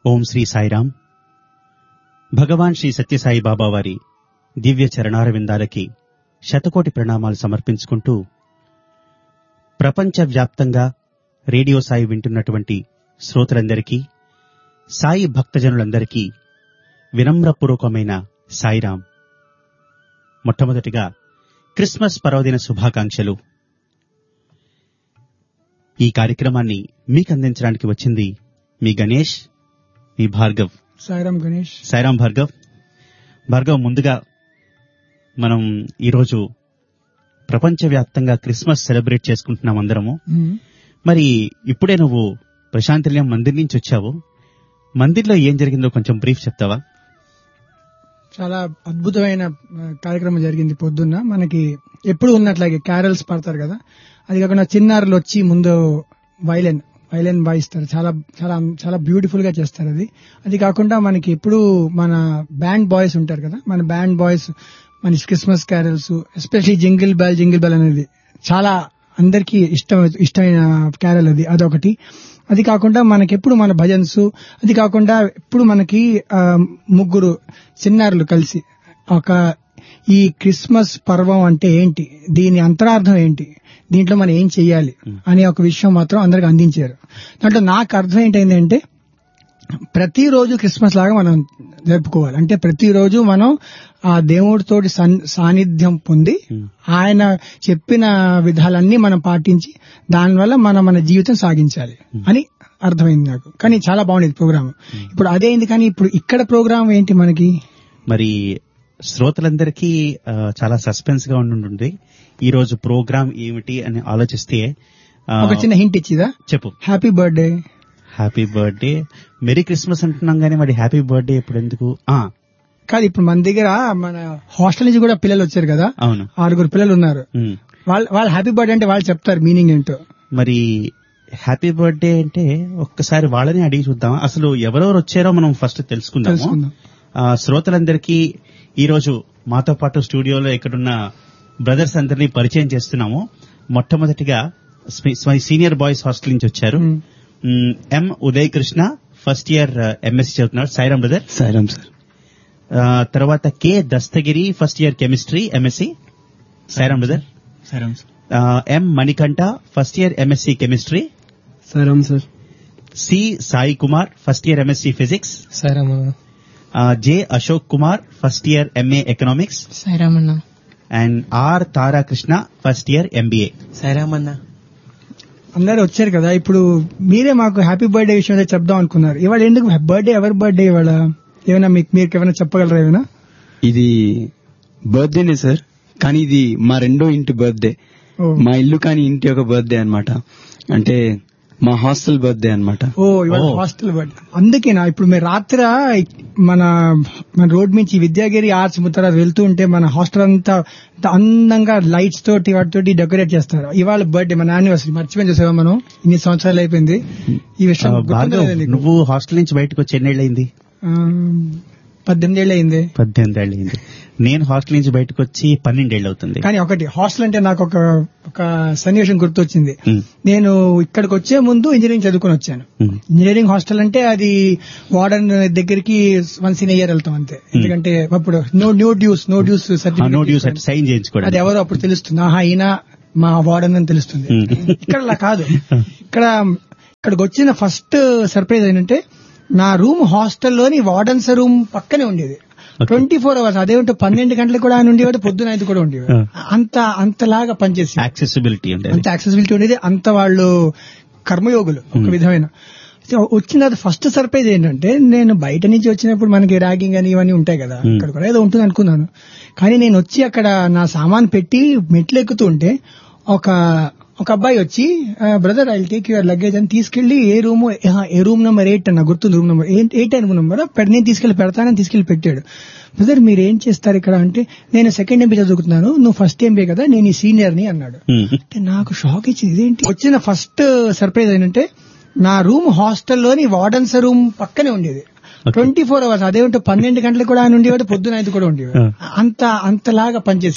ఓం శ్రీ సాయిరాం భగవాన్ శ్రీ సత్యసాయి బాబా వారి దివ్య చరణారవిందాలకి శతకోటి ప్రణామాలు సమర్పించుకుంటూ ప్రపంచవ్యాప్తంగా రేడియో సాయి వింటున్నటువంటి శ్రోతలందరికీ సాయి భక్తజనులందరికీ వినమ్రపూర్వకమైన సాయిరాం మొట్టమొదటిగా క్రిస్మస్ పర్వదిన శుభాకాంక్షలు ఈ కార్యక్రమాన్ని మీకు అందించడానికి వచ్చింది మీ గణేష్ మీ భార్గవ్ సాయిరామ్ గణేష్ సాయిరాం భార్గవ్ భార్గవ్ ముందుగా మనం ఈరోజు ప్రపంచవ్యాప్తంగా క్రిస్మస్ సెలబ్రేట్ చేసుకుంటున్నాం అందరము మ్మ్. మరి ఇప్పుడే నువ్వు ప్రశాంతిల్యం మందిర్ నుంచి వచ్చావు మందిర్లో ఏం జరిగిందో కొంచెం బ్రీఫ్ చెప్తావా చాలా అద్భుతమైన ఆ, కార్యక్రమం జరిగింది పొద్దున్న మనకి ఎప్పుడు ఉన్నట్లాగే క్యారల్స్ పడతారు కదా అది కాకుండా చిన్నారులు వచ్చి ముందు వైలెన్ వైలెన్ వాయిస్తారు చాలా చాలా చాలా బ్యూటిఫుల్ గా చేస్తారు అది అది కాకుండా మనకి ఎప్పుడు మన బ్యాండ్ బాయ్స్ ఉంటారు కదా మన బ్యాండ్ బాయ్స్ మన Christmas carols especially jingle bell jingle bell అనేది చాలా అందరికీ ఇష్టం ఇష్టమైన క్యారల్ అది అదొకటి అది కాకుండా మనకి ఎప్పుడు మన భజన్స్ అది కాకుండా ఎప్పుడు మనకి ఆ, ముగ్గురు చిన్నారులు కలిసి ఒక ఈ క్రిస్మస్ పర్వం అంటే ఏంటి దీని అంతరార్థం ఏంటి దీంట్లో మనం ఏం చెయ్యాలి అనే ఒక విషయం మాత్రం అందరికి అందించారు దాంట్లో నాకు అర్థం ఏంటంటే ప్రతిరోజు క్రిస్మస్ లాగా మనం జరుపుకోవాలి అంటే ప్రతిరోజు మనం ఆ దేవుడితోటి సన్- సాన్నిధ్యం పొంది ఆయన చెప్పిన విధాలన్నీ మనం పాటించి దానివల్ల మనం మన జీవితం సాగించాలి అని అర్థమైంది నాకు కానీ చాలా బాగుండేది ప్రోగ్రామ్ ఇప్పుడు అదే అయింది కానీ ఇప్పుడు ఇక్కడ ప్రోగ్రామ్ ఏంటి మనకి మరి శ్రోతలందరికీ ఆ, చాలా సస్పెన్స్ గా ఉండుంటుంది ఈ రోజు ప్రోగ్రామ్ ఏమిటి అని ఆలోచిస్తే ఆ, ఒక చిన్న హింట్ ఇచ్చిదా చెప్పు happy birthday happy birthday merry Christmas అంటున్నాం కానీ మరి హ్యాపీ బర్త్డే ఇప్పుడు ఎందుకు ఆ, కాదు ఇప్పుడు మన దగ్గర మన హాస్టల్ నుంచి కూడా పిల్లలు వచ్చారు కదా అవును ఆరుగురు పిల్లలు ఉన్నారు ఉమ్. వాళ్ళు వాళ్ళు హ్యాపీ బర్త్డే అంటే వాళ్ళు చెప్తారు మీనింగ్ ఏంటో మరి హ్యాపీ బర్త్డే అంటే ఒక్కసారి వాళ్ళని అడిగి చూద్దాం అసలు ఎవరెవరు వచ్చారో మనం ఫస్ట్ తెలుసుకుందాము తెలుసుకుందాం ఆ, శ్రోతలందరికీ ఈ రోజు మాతో పాటు స్టూడియోలో ఇక్కడున్న బ్రదర్స్ అందరినీ పరిచయం చేస్తున్నాము మొట్టమొదటిగా స్మి- స్మి- సీనియర్ బాయ్స్ హాస్టల్ నుంచి వచ్చారు మ్మ్. మ్, M Uday Krishna first year MSc చదువుతున్నాడు సాయిరామ్ బ్రదర్ సాయిరామ్ సార్ ఆ, తర్వాత K Dastagiri first year chemistry MSc Sairam brother Sairam sir ఆ, M Manikanta first year MSc chemistry Sairam sir C Sai Kumar first year MSc physics Sairam ఆ, J Ashok Kumar first year MA economics సాయిరామన్న and R Tarakrishna first year MBA Sairam అన్న అందరూ వచ్చారు కదా ఇప్పుడు మీరే మాకు హ్యాపీ బర్త్డే విషయం ఏదో చెప్దాం అనుకున్నారు ఇవాళ ఎందుకు బర్త్డే ఎవరి బర్త్డే ఇవాళ ఏమైనా మీకు మీరు ఏమైనా చెప్పగలరా ఏమైనా ఇది బర్త్డేనే సార్ కానీ ఇది మా రెండో ఇంటి బర్త్డే ఓ. మా ఇల్లు కాని ఇంటి యొక్క బర్త్డే అన్నమాట అంటే మా హాస్టల్ బర్త్డే అన్నమాట ఓ ఇవాళ ఓ. హాస్టల్ బర్త్డే అందుకేనా ఇప్పుడు మీరు రాత్ర మన మన రోడ్ నుంచి విద్యాగిరి ఆర్ట్స్ ముత్తర వెళ్తూ ఉంటే మన హాస్టల్ అంతా అంత అందంగా లైట్స్ తోటి వాటితోటి డెకరేట్ చేస్తారు ఇవాళ బర్త్డే మన యానివర్సరీ మర్చిపోయి చూసావా మనం ఇన్ని సంవత్సరాలు అయిపోయింది ఈ విషయం ఆ, భార్గవ్ గుర్తుందా నీకు? నువ్వు హాస్టల్ నుంచి బయటకు వచ్చి ఎన్నేళ్ళయింది ఆ, పద్దెనిమిది ఏళ్ళు అయింది పద్దెనిమిది ఏళ్ళు అయింది నేను హాస్టల్ నుంచి బయటకు వచ్చి పన్నెండేళ్ళు అవుతుంది కానీ ఒకటి హాస్టల్ అంటే నాకు ఒక ఒక సన్నివేశం గుర్తొచ్చింది ఉమ్, నేను ఇక్కడికి వచ్చే ముందు ఇంజనీరింగ్ చదువుకొని వచ్చాను ఉమ్, ఇంజనీరింగ్ హాస్టల్ అంటే అది వార్డన్ దగ్గరికి వన్స్ ఇన్ ఇయర్ వెళ్తాం అంతే ఎందుకంటే అప్పుడు no no dues no dues ఆ, నో డ్యూస్ సర్టిఫికేట్ సైన్ అది చేయించుకోవడం ఎవరో అప్పుడు తెలుస్తుంది ఆహా ఈయన మా వార్డన్ అని తెలుస్తుంది ఉమ్. ఇక్కడ అలా కాదు ఇక్కడ ఇక్కడికి వచ్చిన ఫస్ట్ సర్ప్రైజ్ ఏంటంటే నా రూమ్ హాస్టల్లోని వార్డన్స్ రూమ్ పక్కనే ఉండేది Okay. ట్వంటీ ఫోర్ అవర్స్ అదేంటో పన్నెండు గంటలకు కూడా ఆయన ఉండేవాడు పొద్దున ఐదు కూడా ఉండేవాడు అంత అంతలాగా పనిచేసి యాక్సెసిబిలిటీ ఉండేది అంత యాక్సెసిబిలిటీ ఉండేది అంత వాళ్ళు కర్మయోగులు ఒక విధమైన సో వచ్చిన తర్వాత ఫస్ట్ సర్ప్రైజ్ ఏంటంటే నేను బయట నుంచి వచ్చినప్పుడు మనకి ర్యాగింగ్ అని ఇవన్నీ ఉంటాయి కదా Hmm. ఇక్కడ కూడా ఏదో ఉంటుంది అనుకున్నాను కానీ నేను వచ్చి అక్కడ నా సామాన్ పెట్టి మెట్లు ఎక్కుతూ ఉంటే ఒక ఒక అబ్బాయి వచ్చి brother I take your luggage అని తీసుకెళ్లి a room a room number eight అన్న గుర్తుంది room number eight room number నేను తీసుకెళ్లి పెడతానని తీసుకెళ్లి పెట్టాడు బ్రదర్ మీరు ఏం చేస్తారు ఇక్కడ అంటే నేను సెకండ్ ఎంపీ చదువుకున్నాను నువ్వు ఫస్ట్ ఎంపీ కదా నేను ఈ సీనియర్ ని అన్నాడు ఉమ్, అంటే నాకు షాక్ ఇచ్చింది ఇదేంటి వచ్చిన ఫస్ట్ సర్ప్రైజ్ ఏంటంటే నా రూమ్ హాస్టల్లోని వార్డన్స్ రూమ్ పక్కనే ఉండేది ట్వంటీ ఫోర్ అవర్స్ అదేంటో పన్నెండు గంటలకు కూడా ఆయన ఉండేవాడు పొద్దున ఐదు కూడా ఉండేవాడు అంత అంతలాగా పనిచేసి